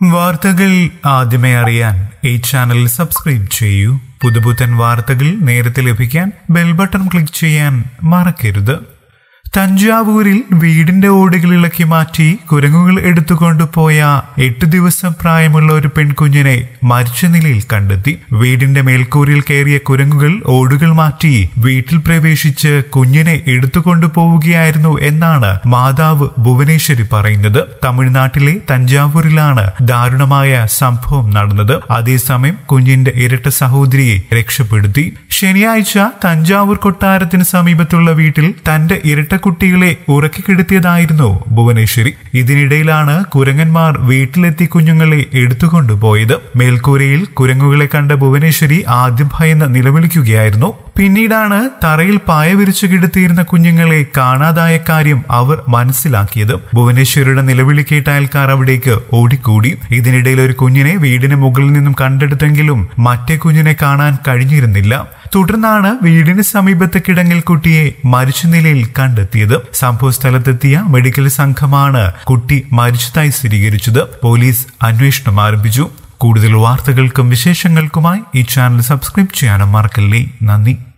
വാർത്തകൾ ആദ്യമേ അറിയാൻ ഈ ചാനൽ സബ്സ്ക്രൈബ് ചെയ്യൂ പുതുപുത്തൻ വാർത്തകൾ നേരത്തെ ലഭിക്കാൻ ബെൽ ബട്ടൺ ക്ലിക്ക് ചെയ്യാൻ മറക്കരുത് തഞ്ചാവൂരിൽ വീടിന്റെ ഓടുകൾ ഇളക്കി മാറ്റി കുരങ്ങുകൾ എടുത്തുകൊണ്ടുപോയ എട്ട് ദിവസം പ്രായമുള്ള ഒരു പെൺകുഞ്ഞിനെ മരിച്ച നിലയിൽ കണ്ടെത്തി വീടിന്റെ മേൽക്കൂരിൽ കയറിയ കുരങ്ങുകൾ ഓടുകൾ മാറ്റി വീട്ടിൽ പ്രവേശിച്ച് കുഞ്ഞിനെ എടുത്തുകൊണ്ടുപോവുകയായിരുന്നു എന്നാണ് മാതാവ് ഭുവനേശ്വരി പറയുന്നത് തമിഴ്നാട്ടിലെ തഞ്ചാവൂരിലാണ് ദാരുണമായ സംഭവം നടന്നത് അതേസമയം കുഞ്ഞിന്റെ ഇരട്ട സഹോദരിയെ രക്ഷപ്പെടുത്തി ശനിയാഴ്ച തഞ്ചാവൂർ കൊട്ടാരത്തിന് സമീപത്തുള്ള വീട്ടിൽ തന്റെ ഇരട്ട കുട്ടികളെ ഉറക്കിക്കിടത്തിയതായിരുന്നു ഭുവനേശ്വരി ഇതിനിടയിലാണ് കുരങ്ങന്മാർ വീട്ടിലെത്തി കുഞ്ഞുങ്ങളെ എടുത്തുകൊണ്ടുപോയത് മേൽക്കൂരയിൽ കുരങ്ങുകളെ കണ്ട ഭുവനേശ്വരി ആദ്യം ഭയന്ന് നിലവിളിക്കുകയായിരുന്നു പിന്നീടാണ് തറയിൽ പായ വിരിച്ചു കിടത്തിയിരുന്ന കുഞ്ഞുങ്ങളെ കാണാതായ കാര്യം അവർ മനസ്സിലാക്കിയത് ഭുവനേശ്വരിയുടെ നിലവിളി കേട്ട അയൽക്കാർ അവിടേക്ക് ഓടിക്കൂടി ഇതിനിടയിൽ ഒരു കുഞ്ഞിനെ വീടിന് മുകളിൽ നിന്നും കണ്ടെടുത്തെങ്കിലും മറ്റേ കുഞ്ഞിനെ കാണാൻ കഴിഞ്ഞിരുന്നില്ല തുടർന്നാണ് വീടിന് സമീപത്തെ കിടങ്ങിൽ കുട്ടിയെ മരിച്ച നിലയിൽ കണ്ടെത്തിയത് സംഭവ സ്ഥലത്തെത്തിയ മെഡിക്കൽ സംഘമാണ് കുട്ടി മരിച്ചതായി സ്ഥിരീകരിച്ചത് പോലീസ് അന്വേഷണം ആരംഭിച്ചു കൂടുതൽ വാർത്തകൾക്കും വിശേഷങ്ങൾക്കുമായി ഈ ചാനൽ സബ്സ്ക്രൈബ് ചെയ്യാനും മറക്കല്ലേ നന്ദി